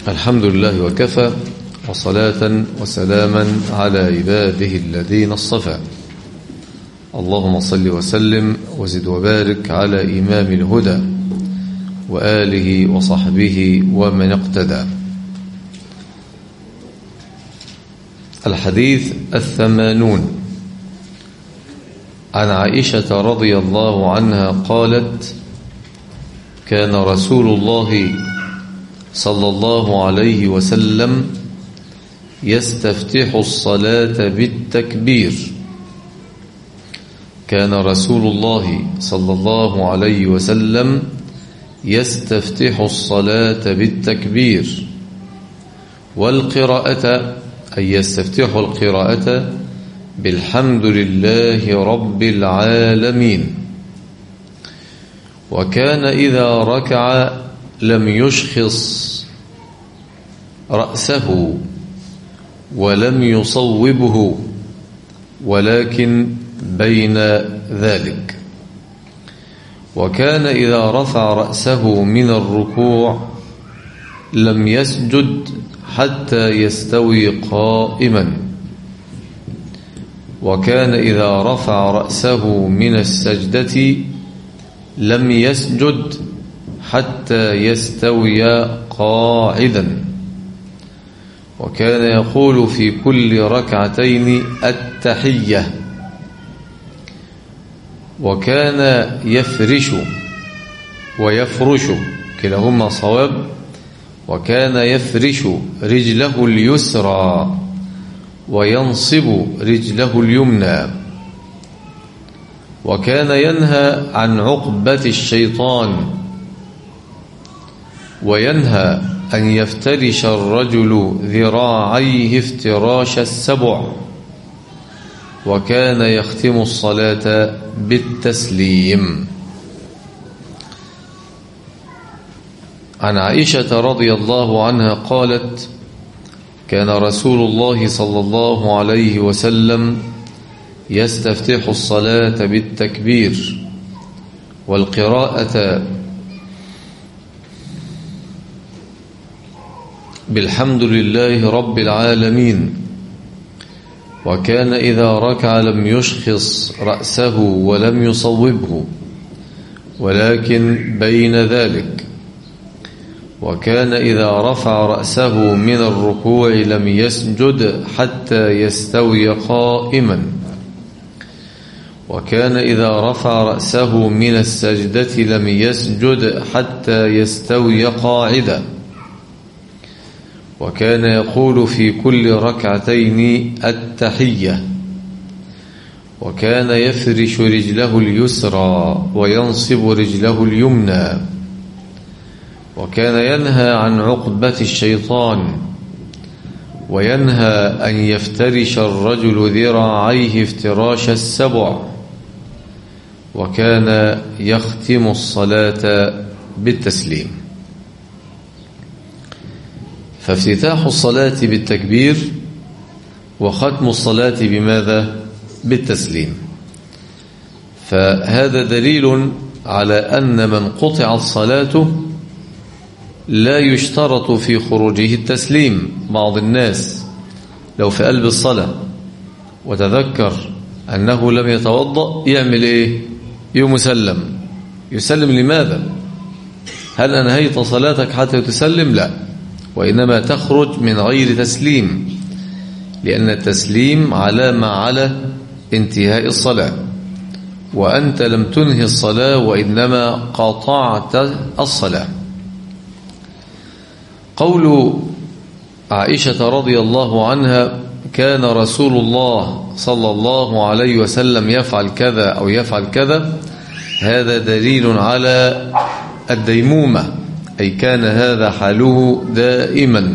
الحمد لله وكفى وصلاة وسلاما على عباده الذين اصطفى اللهم صل وسلم وزد وبارك على إمام الهدى وآله وصحبه ومن اقتدى الحديث الثمانون عن عائشة رضي الله عنها قالت كان رسول الله صلى الله عليه وسلم يستفتح الصلاة بالتكبير كان رسول الله صلى الله عليه وسلم يستفتح الصلاة بالتكبير والقراءة أي يستفتح القراءة بالحمد لله رب العالمين وكان إذا ركع لم يشخص رأسه ولم يصوبه ولكن بين ذلك وكان إذا رفع رأسه من الركوع لم يسجد حتى يستوي قائما وكان إذا رفع رأسه من السجدة لم يسجد حتى يستوي قاعدا وكان يقول في كل ركعتين التحية وكان يفرش ويفرش كلاهما صواب وكان يفرش رجله اليسرى وينصب رجله اليمنى وكان ينهى عن عقبة الشيطان وينهى أن يفترش الرجل ذراعيه افتراش السبع وكان يختم الصلاة بالتسليم عن عائشة رضي الله عنها قالت كان رسول الله صلى الله عليه وسلم يستفتح الصلاة بالتكبير والقراءة بالحمد لله رب العالمين وكان إذا ركع لم يشخص رأسه ولم يصوبه ولكن بين ذلك وكان إذا رفع رأسه من الركوع لم يسجد حتى يستوي قائما وكان إذا رفع رأسه من السجدة لم يسجد حتى يستوي قاعدا وكان يقول في كل ركعتين التحية وكان يفرش رجله اليسرى وينصب رجله اليمنى وكان ينهى عن عقبة الشيطان وينهى أن يفترش الرجل ذراعيه افتراش السبع وكان يختم الصلاة بالتسليم فافتتاح الصلاة بالتكبير وختم الصلاة بماذا؟ بالتسليم فهذا دليل على أن من قطعت صلاته لا يشترط في خروجه التسليم بعض الناس لو في قلب الصلاة وتذكر أنه لم يتوضأ يعمل إيه يوم يسلم يسلم لماذا هل أنهيت صلاتك حتى تسلم لا وإنما تخرج من غير تسليم لأن التسليم علامة على انتهاء الصلاة وأنت لم تنهي الصلاة وإنما قطعت الصلاة قول عائشة رضي الله عنها كان رسول الله صلى الله عليه وسلم يفعل كذا أو يفعل كذا هذا دليل على الديمومة أي كان هذا حاله دائما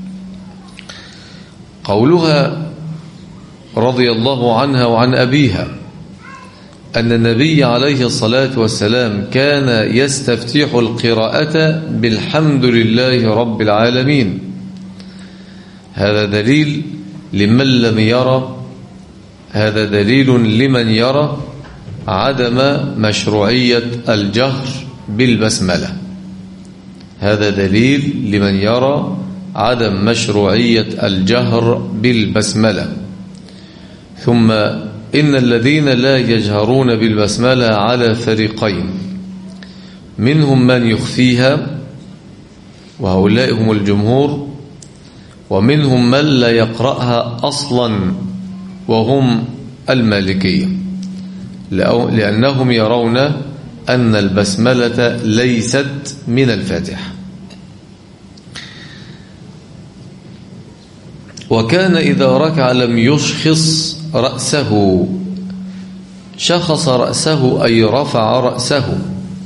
قولها رضي الله عنها وعن أبيها أن النبي عليه الصلاة والسلام كان يستفتيح القراءة بالحمد لله رب العالمين هذا دليل لمن لم يرى هذا دليل لمن يرى عدم مشروعية الجهر بالبسملة هذا دليل لمن يرى عدم مشروعية الجهر بالبسملة ثم إن الذين لا يجهرون بالبسملة على فريقين منهم من يخفيها وهؤلاء هم الجمهور ومنهم من لا يقرأها أصلا وهم المالكية لأنهم يرون أن البسملة ليست من الفاتحة وكان إذا ركع لم يشخص رأسه شخص رأسه أي رفع رأسه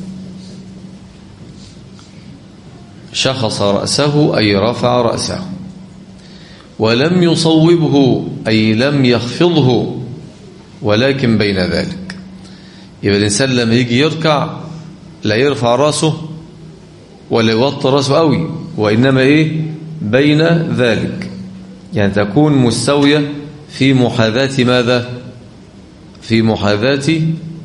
شخص رأسه أي رفع رأسه ولم يصوبه أي لم يخفضه ولكن بين ذلك يبقى الإنسان لما يجي يركع لا يرفع رأسه ولا يوطي رأسه قوي وإنما إيه بين ذلك يعني تكون مستوية في محاذاة ماذا في محاذاة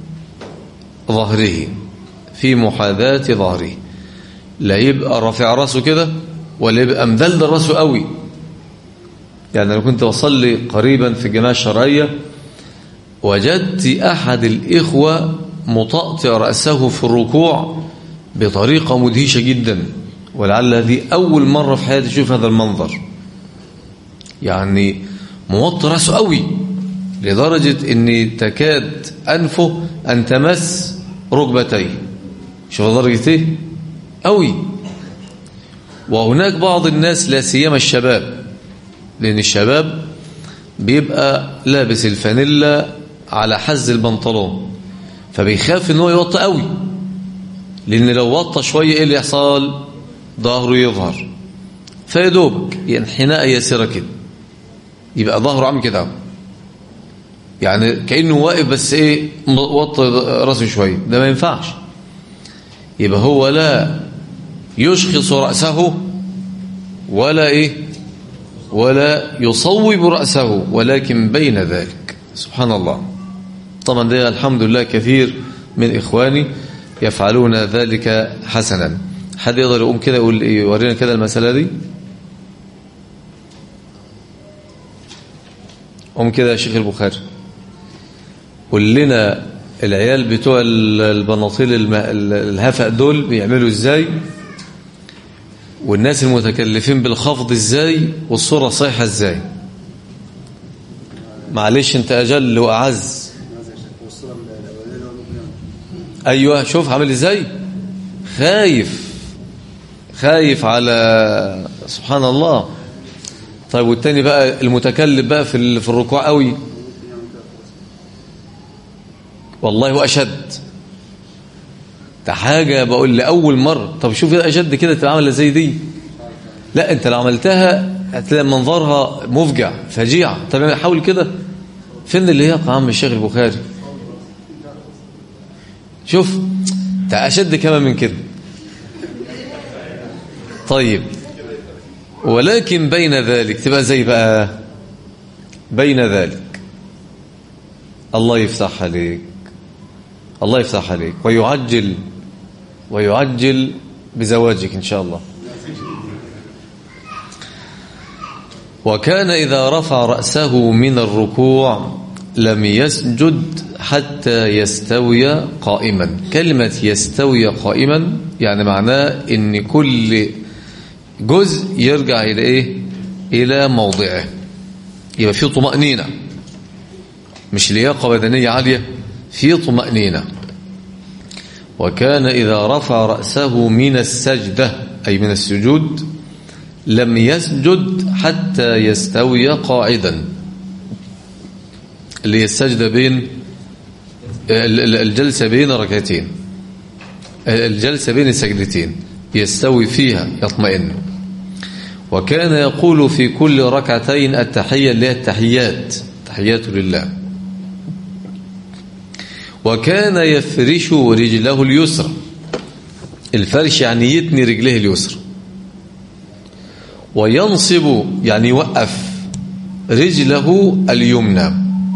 ظهره في محاذاة ظهره لا يبقى رافع راسه كده ولا يبقى مدلدل راسه قوي يعني أنا كنت أصلي قريبا في الجماعة الشرعية وجدت أحد الإخوة مطأطئ رأسه في الركوع بطريقة مدهشة جدا ولعل هذه أول مرة في حياتي أشوف هذا المنظر يعني موطي رأسه قوي لدرجة أن تكاد أنفه أن تمس ركبتيه شوف درجة إيه قوي وهناك بعض الناس لا سيما الشباب لأن الشباب بيبقى لابس الفانيلا على حز البنطلون فبيخاف ان هو يوطى قوي لان لو وطى شويه ايه اللي يحصل ظهره يظهر فيدوبك ينحناء يسيره كده يبقى ظهره عامل كده يعني كانه واقف بس ايه وطى راسه شويه ده ما ينفعش يبقى هو لا يشخص راسه ولا ايه ولا يصوب راسه ولكن بين ذلك سبحان الله طبعا ده الحمد لله كثير من إخواني يفعلون ذلك حسنا حد يقدر يقوم كده يقول يورينا كده المسألة دي قوم كده يا شيخ البخاري قول لنا العيال بتوع البناطيل الهفق دول بيعملوا ازاي والناس المتكلفين بالخفض ازاي والصورة صحيحة ازاي معلش انت اجل واعز ايوه شوف عامل ازاي خايف خايف على سبحان الله طيب والتاني بقى المتكلم بقى في في الركوع قوي والله واشد ده حاجه بقول لاول مره طب شوف اشد كده تبقى عامله زي دي لا انت لو عملتها هتلاقي منظرها مفجع فجيع طب حاول كده فين اللياقه يا عم الشيخ البخاري شوف ده أشد كمان من كده طيب ولكن بين ذلك تبقى زي بقى بين ذلك الله يفتح عليك الله يفتح عليك ويعجل ويعجل بزواجك إن شاء الله وكان إذا رفع رأسه من الركوع لم يسجد حتى يستوي قائما كلمة يستوي قائما يعني معناه ان كل جزء يرجع إلى إيه إلى موضعه يبقى في طمأنينة مش لياقة بدنية عالية في طمأنينة وكان إذا رفع رأسه من السجدة أي من السجود لم يسجد حتى يستوي قاعدا اللي هي السجدة بين الجلسة بين ركعتين الجلسة بين السجدتين يستوي فيها يطمئن وكان يقول في كل ركعتين التحية اللي هي التحيات تحيات لله وكان يفرش رجله اليسرى الفرش يعني يتني رجله اليسرى وينصب يعني يوقف رجله اليمنى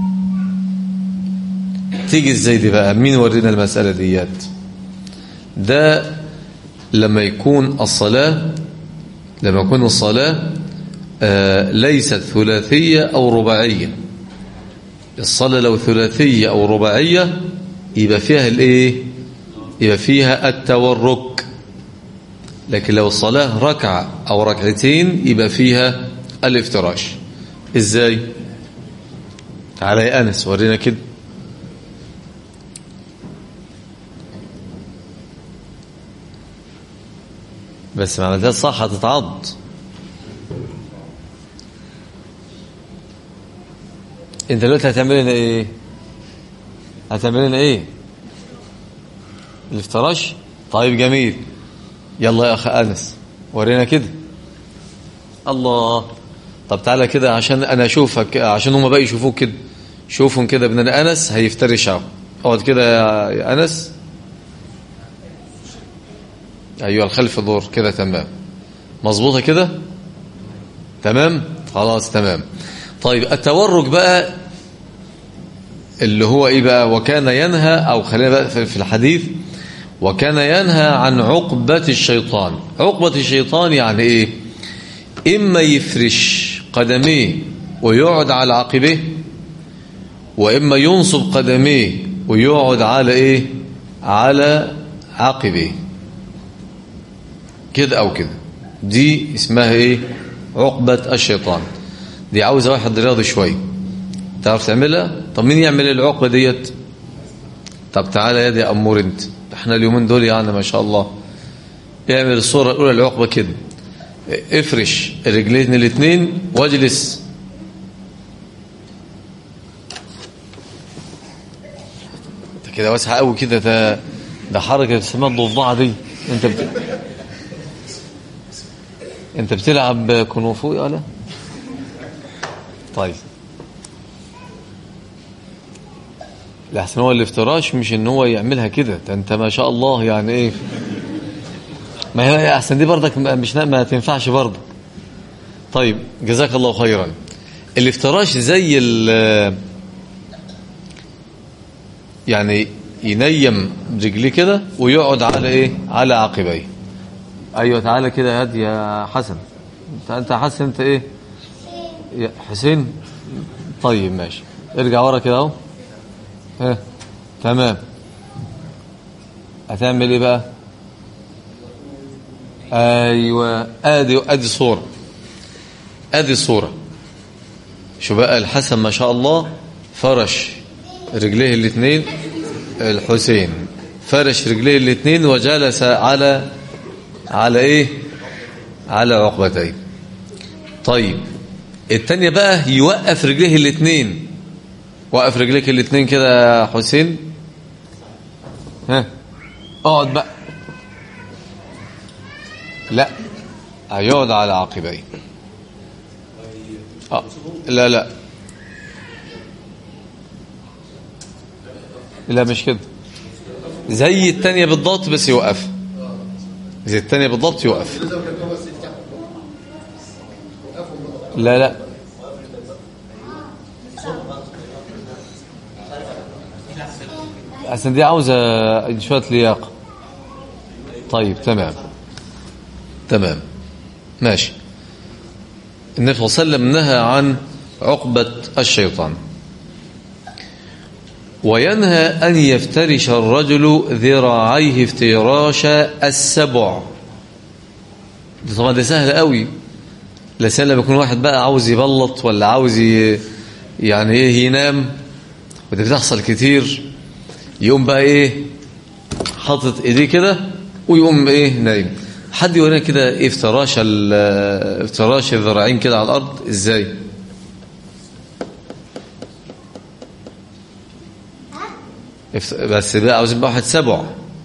تيجي ازاي دي بقى مين ورينا المسألة ديات ده لما يكون الصلاة لما يكون الصلاة آه، ليست ثلاثية أو رباعية الصلاة لو ثلاثية أو رباعية يبقى فيها الايه يبقى فيها التورك لكن لو الصلاة ركعة أو ركعتين يبقى فيها الافتراش ازاي تعالى يا أنس ورينا كده بس معنى ده صح هتتعض انت دلوقتي هتعمل لنا ايه هتعمل لنا ايه الافتراش طيب جميل يلا يا اخ انس ورينا كده الله طب تعالى كده عشان انا اشوفك عشان هم بقى يشوفوك كده شوفهم كده ابن انس هيفترش اهو اقعد كده يا انس ايوه الخلف دور كده تمام مظبوطه كده تمام خلاص تمام طيب التورك بقى اللي هو ايه بقى وكان ينهى او خلينا بقى في الحديث وكان ينهى عن عقبة الشيطان عقبة الشيطان يعني ايه اما يفرش قدميه ويقعد على عقبه واما ينصب قدميه ويقعد على ايه على عقبه كده او كده دي اسمها ايه عقبة الشيطان دي عاوزة واحد رياضي شوي تعرف تعملها طب مين يعمل العقبة ديت طب تعالى يا دي أمور انت احنا اليومين دول يعني ما شاء الله اعمل الصورة الأولى العقبة كده افرش رجلين الاثنين واجلس انت كده واسعة قوي كده ده ده حركة اسمها الضفدعة دي انت بت... انت بتلعب كونغ يا ولا طيب لحسن هو الافتراش مش ان هو يعملها كده ده انت ما شاء الله يعني ايه ما هي احسن دي برضك مش ما تنفعش برضك طيب جزاك الله خيرا الافتراش زي ال يعني ينيم رجليه كده ويقعد على ايه على عقبيه ايوه تعالى كده هات يا حسن انت انت حسن انت ايه يا حسين طيب ماشي ارجع ورا كده اهو ها تمام هتعمل ايه بقى ايوه ادي ادي صوره ادي صوره شو بقى الحسن ما شاء الله فرش رجليه الاثنين الحسين فرش رجليه الاثنين وجلس على على ايه على عقبتين طيب التانية بقى يوقف رجليه الاثنين وقف رجليك الاثنين كده يا حسين ها اقعد بقى لا هيقعد على عقبيه اه لا لا لا مش كده زي التانية بالضبط بس يوقف زي التانية بالضبط يوقف لا لا عشان دي عاوزة شوية لياقة طيب تمام تمام ماشي النبي صلى الله عليه وسلم نهى عن عقبة الشيطان وينهى أن يفترش الرجل ذراعيه افتراش السبع دي طبعا دي سهلة قوي لسان لما يكون واحد بقى عاوز يبلط ولا عاوز يعني ايه ينام ودي بتحصل كتير يقوم بقى ايه حاطط ايديه كده ويقوم ايه نايم حد يورينا كده ايه افتراش افتراش الذراعين كده على الارض ازاي بس بقى عاوزين بقى واحد سبع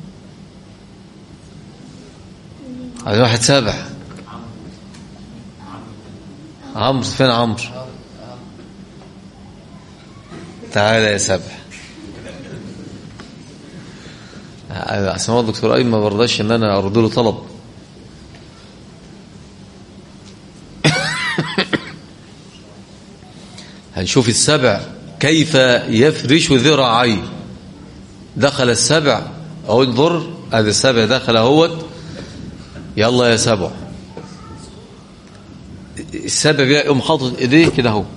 عاوزين واحد سابع عمرو فين عمرو تعالى يا سبع اسمه الدكتور ايمن ما برضاش ان انا ارد له طلب هنشوف السبع كيف يفرش ذراعيه دخل السبع او انظر هذا السبع دخل اهوت يلا يا سبع السبب يقوم حاطط ايديه كده اهو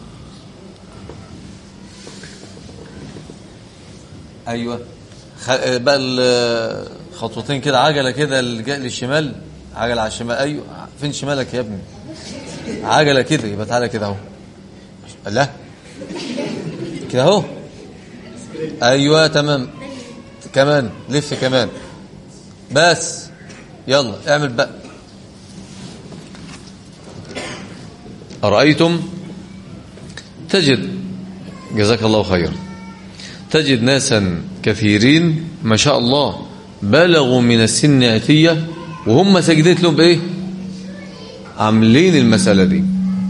ايوه خ- بقى الخطوتين كده عجله كده الج- للشمال عجله على الشمال ايوه فين شمالك يا ابني عجله كده يبقى تعالى كده اهو لا كده اهو ايوه تمام كمان لف كمان بس يلا اعمل بقى أرأيتم تجد جزاك الله خيرا تجد ناسا كثيرين ما شاء الله بلغوا من السن عتية وهم سجدت لهم بإيه عاملين المسألة دي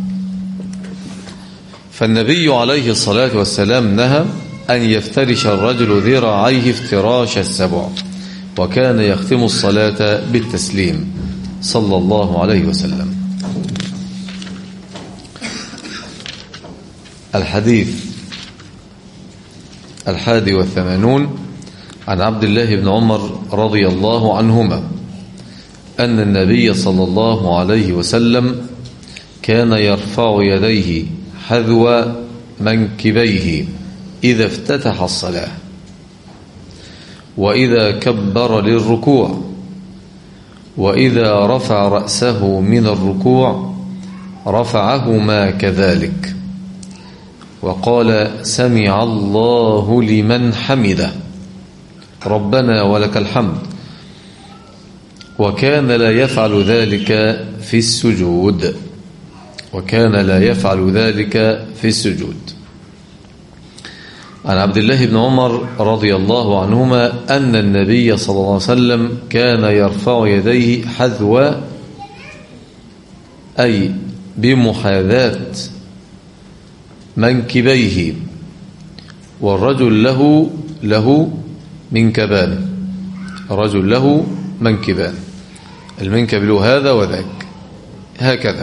فالنبي عليه الصلاة والسلام نهى أن يفترش الرجل ذراعيه افتراش السبع وكان يختم الصلاة بالتسليم صلى الله عليه وسلم الحديث الحادي والثمانون عن عبد الله بن عمر رضي الله عنهما أن النبي صلى الله عليه وسلم كان يرفع يديه حذو منكبيه إذا افتتح الصلاة وإذا كبر للركوع وإذا رفع رأسه من الركوع رفعهما كذلك وقال سمع الله لمن حمده ربنا ولك الحمد وكان لا يفعل ذلك في السجود وكان لا يفعل ذلك في السجود عن عبد الله بن عمر رضي الله عنهما أن النبي صلى الله عليه وسلم كان يرفع يديه حذو أي بمحاذاة منكبيه والرجل له له منكبان رجل له منكبان المنكب له هذا وذاك هكذا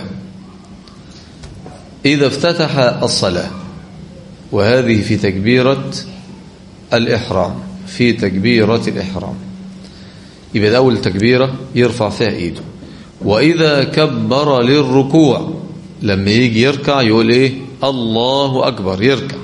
إذا افتتح الصلاة وهذه في تكبيرة الإحرام في تكبيرة الإحرام يبقى أول تكبيرة يرفع فيها إيده وإذا كبر للركوع لما يجي يركع يقول إيه الله أكبر يركع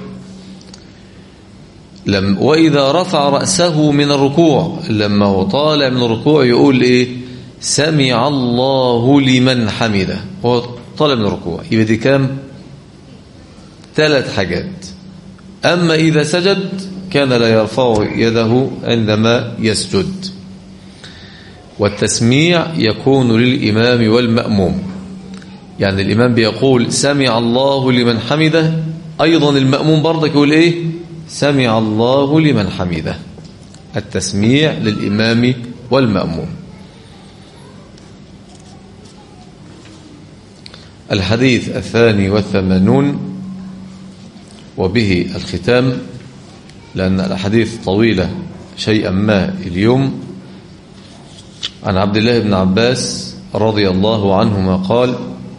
لم وإذا رفع رأسه من الركوع لما هو طالع من الركوع يقول إيه سمع الله لمن حمده هو طالع من الركوع يبقى دي كام ثلاث حاجات أما إذا سجد كان لا يرفع يده عندما يسجد والتسميع يكون للإمام والمأموم يعني الإمام بيقول سمع الله لمن حمده أيضا المأموم برضك يقول إيه سمع الله لمن حمده التسميع للإمام والمأموم الحديث الثاني والثمانون وبه الختام لأن الأحاديث طويلة شيئا ما اليوم عن عبد الله بن عباس رضي الله عنهما قال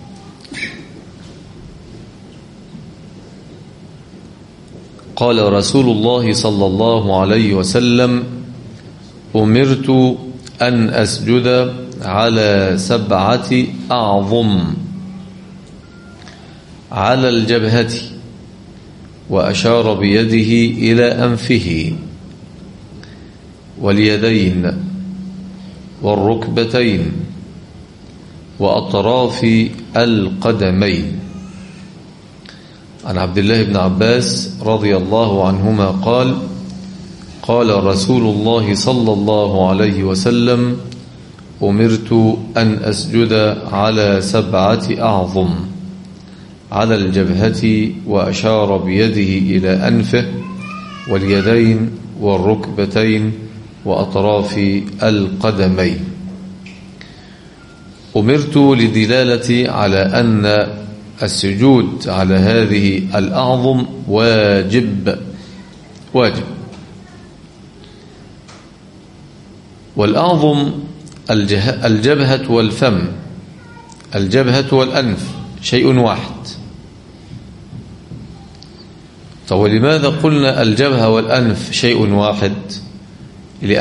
قال رسول الله صلى الله عليه وسلم أمرت أن أسجد على سبعة أعظم على الجبهة وأشار بيده إلى أنفه واليدين والركبتين وأطراف القدمين عن عبد الله بن عباس رضي الله عنهما قال قال رسول الله صلى الله عليه وسلم أمرت أن أسجد على سبعة أعظم على الجبهة وأشار بيده إلى أنفه واليدين والركبتين وأطراف القدمين أمرت لدلالة على أن السجود على هذه الأعظم واجب واجب والأعظم الجبهة والفم الجبهة والأنف شيء واحد طب ولماذا قلنا الجبهة والأنف شيء واحد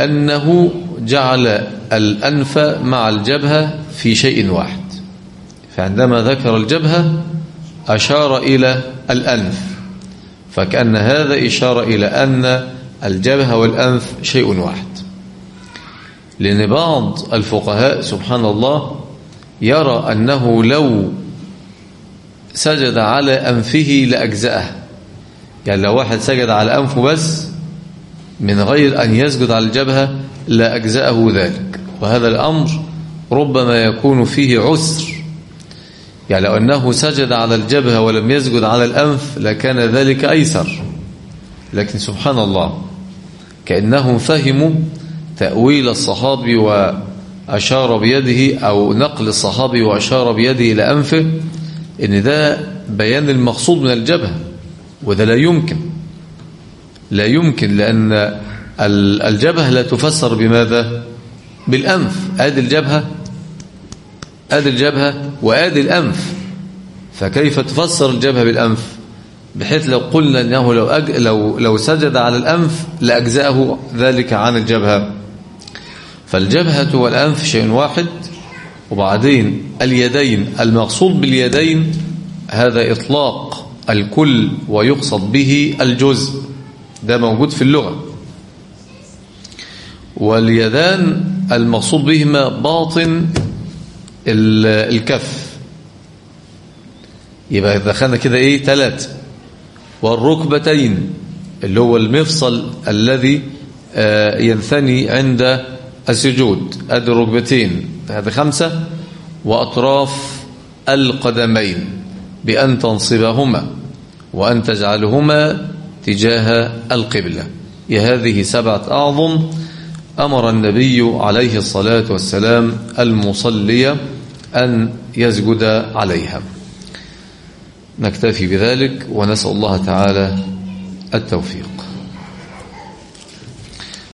لأنه جعل الأنف مع الجبهة في شيء واحد فعندما ذكر الجبهة أشار إلى الأنف فكأن هذا إشارة إلى أن الجبهة والأنف شيء واحد لأن بعض الفقهاء سبحان الله يرى أنه لو سجد على أنفه لأجزأه يعني لو واحد سجد على أنفه بس من غير أن يسجد على الجبهة لأجزأه ذلك وهذا الأمر ربما يكون فيه عسر يعني لو أنه سجد على الجبهة ولم يسجد على الأنف لكان ذلك أيسر لكن سبحان الله كأنهم فهموا تأويل الصحابي وأشار بيده أو نقل الصحابي وأشار بيده إلى أنفه إن ده بيان المقصود من الجبهة وده لا يمكن لا يمكن لأن الجبهة لا تفسر بماذا بالأنف آدي الجبهة آدي الجبهة وآدي الأنف فكيف تفسر الجبهة بالأنف بحيث لو قلنا أنه لو, أج... لو, لو سجد على الأنف لأجزأه ذلك عن الجبهة فالجبهة والأنف شيء واحد وبعدين اليدين المقصود باليدين هذا إطلاق الكل ويقصد به الجزء ده موجود في اللغة واليدان المقصود بهما باطن الكف يبقى دخلنا كده ايه ثلاثة والركبتين اللي هو المفصل الذي ينثني عند السجود ادي الركبتين هذا خمسة وأطراف القدمين بأن تنصبهما وأن تجعلهما تجاه القبلة هذه سبعة أعظم أمر النبي عليه الصلاة والسلام المصلي أن يسجد عليها نكتفي بذلك ونسأل الله تعالى التوفيق